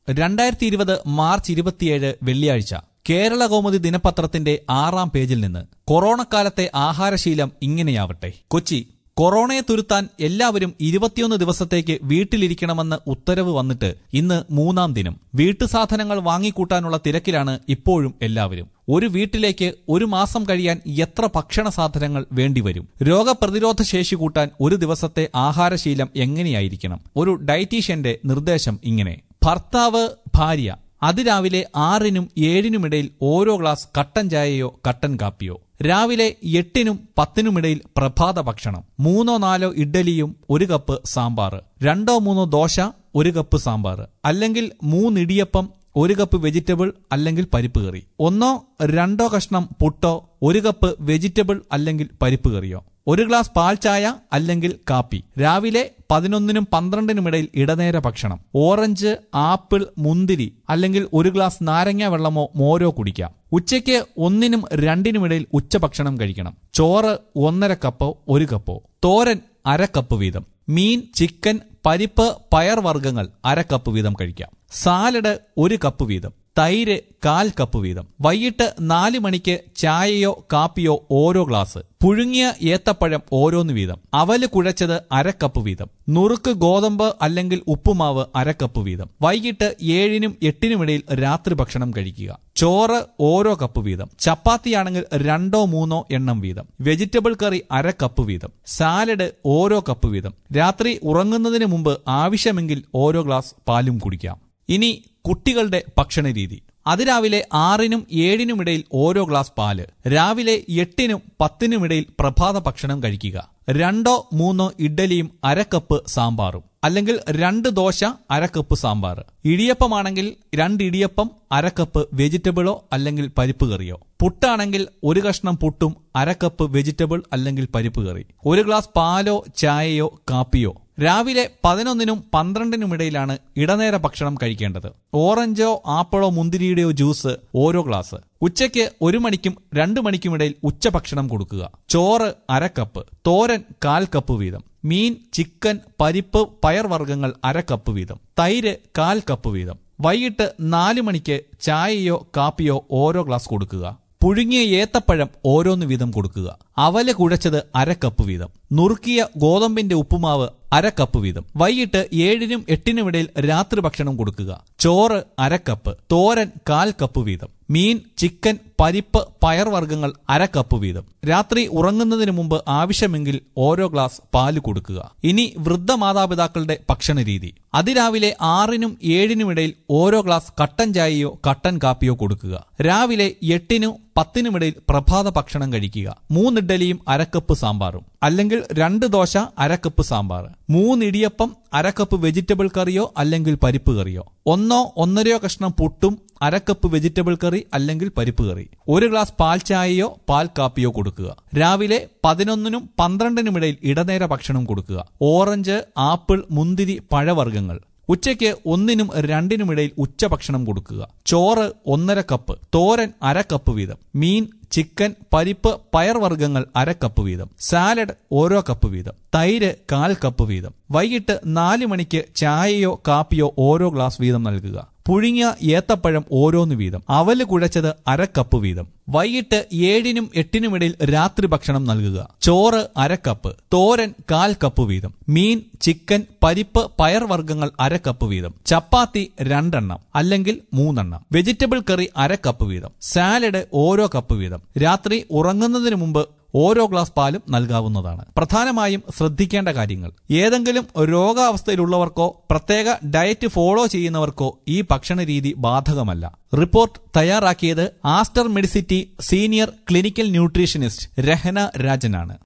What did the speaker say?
രണ്ടായിരത്തി ഇരുപത് മാർച്ച് ഇരുപത്തിയേഴ് വെള്ളിയാഴ്ച കേരള കൗമുദി ദിനപത്രത്തിന്റെ ആറാം പേജിൽ നിന്ന് കൊറോണക്കാലത്തെ ആഹാരശീലം ഇങ്ങനെയാവട്ടെ കൊച്ചി കൊറോണയെ തുരുത്താൻ എല്ലാവരും ഇരുപത്തിയൊന്ന് ദിവസത്തേക്ക് വീട്ടിലിരിക്കണമെന്ന് ഉത്തരവ് വന്നിട്ട് ഇന്ന് മൂന്നാം ദിനം വീട്ടുസാധനങ്ങൾ വാങ്ങിക്കൂട്ടാനുള്ള തിരക്കിലാണ് ഇപ്പോഴും എല്ലാവരും ഒരു വീട്ടിലേക്ക് ഒരു മാസം കഴിയാൻ എത്ര ഭക്ഷണ സാധനങ്ങൾ വേണ്ടിവരും രോഗപ്രതിരോധ ശേഷി കൂട്ടാൻ ഒരു ദിവസത്തെ ആഹാരശീലം എങ്ങനെയായിരിക്കണം ഒരു ഡയറ്റീഷ്യന്റെ നിർദ്ദേശം ഇങ്ങനെ ഭർത്താവ് ഭാര്യ അതിരാവിലെ ആറിനും ഏഴിനുമിടയിൽ ഓരോ ഗ്ലാസ് കട്ടൻ ചായയോ കട്ടൻ കാപ്പിയോ രാവിലെ എട്ടിനും പത്തിനുമിടയിൽ പ്രഭാത ഭക്ഷണം മൂന്നോ നാലോ ഇഡ്ഡലിയും ഒരു കപ്പ് സാമ്പാർ രണ്ടോ മൂന്നോ ദോശ ഒരു കപ്പ് സാമ്പാർ അല്ലെങ്കിൽ മൂന്നിടിയപ്പം ഒരു കപ്പ് വെജിറ്റബിൾ അല്ലെങ്കിൽ പരിപ്പ് കറി ഒന്നോ രണ്ടോ കഷ്ണം പുട്ടോ ഒരു കപ്പ് വെജിറ്റബിൾ അല്ലെങ്കിൽ പരിപ്പ് കറിയോ ഒരു ഗ്ലാസ് പാൽ ചായ അല്ലെങ്കിൽ കാപ്പി രാവിലെ പതിനൊന്നിനും പന്ത്രണ്ടിനുമിടയിൽ ഇടനേര ഭക്ഷണം ഓറഞ്ച് ആപ്പിൾ മുന്തിരി അല്ലെങ്കിൽ ഒരു ഗ്ലാസ് നാരങ്ങ വെള്ളമോ മോരോ കുടിക്കാം ഉച്ചയ്ക്ക് ഒന്നിനും രണ്ടിനുമിടയിൽ ഉച്ചഭക്ഷണം കഴിക്കണം ചോറ് ഒന്നര കപ്പോ ഒരു കപ്പോ തോരൻ അര കപ്പ് വീതം മീൻ ചിക്കൻ പരിപ്പ് പയർ വർഗ്ഗങ്ങൾ അര കപ്പ് വീതം കഴിക്കാം സാലഡ് ഒരു കപ്പ് വീതം തൈര് കാൽ കപ്പ് വീതം വൈകിട്ട് നാല് മണിക്ക് ചായയോ കാപ്പിയോ ഓരോ ഗ്ലാസ് പുഴുങ്ങിയ ഏത്തപ്പഴം ഓരോന്ന് വീതം അവല് കുഴച്ചത് അര കപ്പ് വീതം നുറുക്ക് ഗോതമ്പ് അല്ലെങ്കിൽ ഉപ്പുമാവ് അര കപ്പ് വീതം വൈകിട്ട് ഏഴിനും എട്ടിനുമിടയിൽ രാത്രി ഭക്ഷണം കഴിക്കുക ചോറ് ഓരോ കപ്പ് വീതം ചപ്പാത്തിയാണെങ്കിൽ രണ്ടോ മൂന്നോ എണ്ണം വീതം വെജിറ്റബിൾ കറി അര കപ്പ് വീതം സാലഡ് ഓരോ കപ്പ് വീതം രാത്രി ഉറങ്ങുന്നതിന് മുമ്പ് ആവശ്യമെങ്കിൽ ഓരോ ഗ്ലാസ് പാലും കുടിക്കാം ഇനി കുട്ടികളുടെ ഭക്ഷണ രീതി അതിരാവിലെ ആറിനും ഏഴിനുമിടയിൽ ഓരോ ഗ്ലാസ് പാല് രാവിലെ എട്ടിനും പത്തിനുമിടയിൽ പ്രഭാത ഭക്ഷണം കഴിക്കുക രണ്ടോ മൂന്നോ ഇഡ്ഡലിയും അരക്കപ്പ് സാമ്പാറും അല്ലെങ്കിൽ രണ്ട് ദോശ അരക്കപ്പ് സാമ്പാർ ഇടിയപ്പമാണെങ്കിൽ രണ്ട് ഇടിയപ്പം അരക്കപ്പ് വെജിറ്റബിളോ അല്ലെങ്കിൽ പരിപ്പ് കറിയോ പുട്ടാണെങ്കിൽ ഒരു കഷ്ണം പുട്ടും അരക്കപ്പ് വെജിറ്റബിൾ അല്ലെങ്കിൽ പരിപ്പ് കറി ഒരു ഗ്ലാസ് പാലോ ചായയോ കാപ്പിയോ രാവിലെ പതിനൊന്നിനും പന്ത്രണ്ടിനും ഇടയിലാണ് ഇടനേര ഭക്ഷണം കഴിക്കേണ്ടത് ഓറഞ്ചോ ആപ്പിളോ മുന്തിരിയുടെയോ ജ്യൂസ് ഓരോ ഗ്ലാസ് ഉച്ചയ്ക്ക് ഒരു മണിക്കും രണ്ടു മണിക്കുമിടയിൽ ഉച്ചഭക്ഷണം കൊടുക്കുക ചോറ് അരക്കപ്പ് തോരൻ കാൽ കപ്പ് വീതം മീൻ ചിക്കൻ പരിപ്പ് പയർ വർഗ്ഗങ്ങൾ അര കപ്പ് വീതം തൈര് കാൽ കപ്പ് വീതം വൈകിട്ട് നാലു മണിക്ക് ചായയോ കാപ്പിയോ ഓരോ ഗ്ലാസ് കൊടുക്കുക പുഴുങ്ങിയ ഏത്തപ്പഴം ഓരോന്ന് വീതം കൊടുക്കുക അവല് കുഴച്ചത് അര കപ്പ് വീതം നുറുക്കിയ ഗോതമ്പിന്റെ ഉപ്പുമാവ് അര കപ്പ് വീതം വൈകിട്ട് ഏഴിനും എട്ടിനുമിടയിൽ രാത്രി ഭക്ഷണം കൊടുക്കുക ചോറ് അരക്കപ്പ് തോരൻ കാൽ കപ്പ് വീതം മീൻ ചിക്കൻ പരിപ്പ് പയർ വർഗ്ഗങ്ങൾ അര കപ്പ് വീതം രാത്രി ഉറങ്ങുന്നതിന് മുമ്പ് ആവശ്യമെങ്കിൽ ഓരോ ഗ്ലാസ് പാല് കൊടുക്കുക ഇനി വൃദ്ധ മാതാപിതാക്കളുടെ ഭക്ഷണ രീതി അതിരാവിലെ ആറിനും ഏഴിനുമിടയിൽ ഓരോ ഗ്ലാസ് കട്ടൻ ചായയോ കട്ടൻ കാപ്പിയോ കൊടുക്കുക രാവിലെ എട്ടിനും പത്തിനുമിടയിൽ പ്രഭാത ഭക്ഷണം കഴിക്കുക മൂന്നിഡ്ഡലിയും അരക്കപ്പ് സാമ്പാറും അല്ലെങ്കിൽ രണ്ട് ദോശ അരക്കപ്പ് സാമ്പാർ മൂന്നിടിയപ്പം അരക്കപ്പ് വെജിറ്റബിൾ കറിയോ അല്ലെങ്കിൽ പരിപ്പ് കറിയോ ഒന്നോ ഒന്നരയോ കഷ്ണം പുട്ടും അരക്കപ്പ് വെജിറ്റബിൾ കറി അല്ലെങ്കിൽ പരിപ്പ് കറി ഒരു ഗ്ലാസ് പാൽ ചായയോ പാൽ കാപ്പിയോ കൊടുക്കുക രാവിലെ പതിനൊന്നിനും പന്ത്രണ്ടിനുമിടയിൽ ഇടനേര ഭക്ഷണം കൊടുക്കുക ഓറഞ്ച് ആപ്പിൾ മുന്തിരി പഴവർഗ്ഗങ്ങൾ ഉച്ചയ്ക്ക് ഒന്നിനും രണ്ടിനുമിടയിൽ ഉച്ചഭക്ഷണം കൊടുക്കുക ചോറ് ഒന്നര കപ്പ് തോരൻ അര കപ്പ് വീതം മീൻ ചിക്കൻ പരിപ്പ് പയർ വർഗ്ഗങ്ങൾ അര കപ്പ് വീതം സാലഡ് ഓരോ കപ്പ് വീതം തൈര് കാൽ കപ്പ് വീതം വൈകിട്ട് നാല് മണിക്ക് ചായയോ കാപ്പിയോ ഓരോ ഗ്ലാസ് വീതം നൽകുക പുഴുങ്ങിയ ഏത്തപ്പഴം ഓരോന്ന് വീതം അവല് കുഴച്ചത് അര കപ്പ് വീതം വൈകിട്ട് ഏഴിനും എട്ടിനുമിടയിൽ രാത്രി ഭക്ഷണം നൽകുക ചോറ് അരക്കപ്പ് തോരൻ കാൽ കപ്പ് വീതം മീൻ ചിക്കൻ പരിപ്പ് പയർ വർഗ്ഗങ്ങൾ അര കപ്പ് വീതം ചപ്പാത്തി രണ്ടെണ്ണം അല്ലെങ്കിൽ മൂന്നെണ്ണം വെജിറ്റബിൾ കറി അര കപ്പ് വീതം സാലഡ് ഓരോ കപ്പ് വീതം രാത്രി ഉറങ്ങുന്നതിന് മുമ്പ് ഓരോ ഗ്ലാസ് പാലും നൽകാവുന്നതാണ് പ്രധാനമായും ശ്രദ്ധിക്കേണ്ട കാര്യങ്ങൾ ഏതെങ്കിലും രോഗാവസ്ഥയിലുള്ളവർക്കോ പ്രത്യേക ഡയറ്റ് ഫോളോ ചെയ്യുന്നവർക്കോ ഈ ഭക്ഷണ രീതി ബാധകമല്ല റിപ്പോർട്ട് തയ്യാറാക്കിയത് Aster Medicity senior clinical nutritionist Rahana രാജനാണ്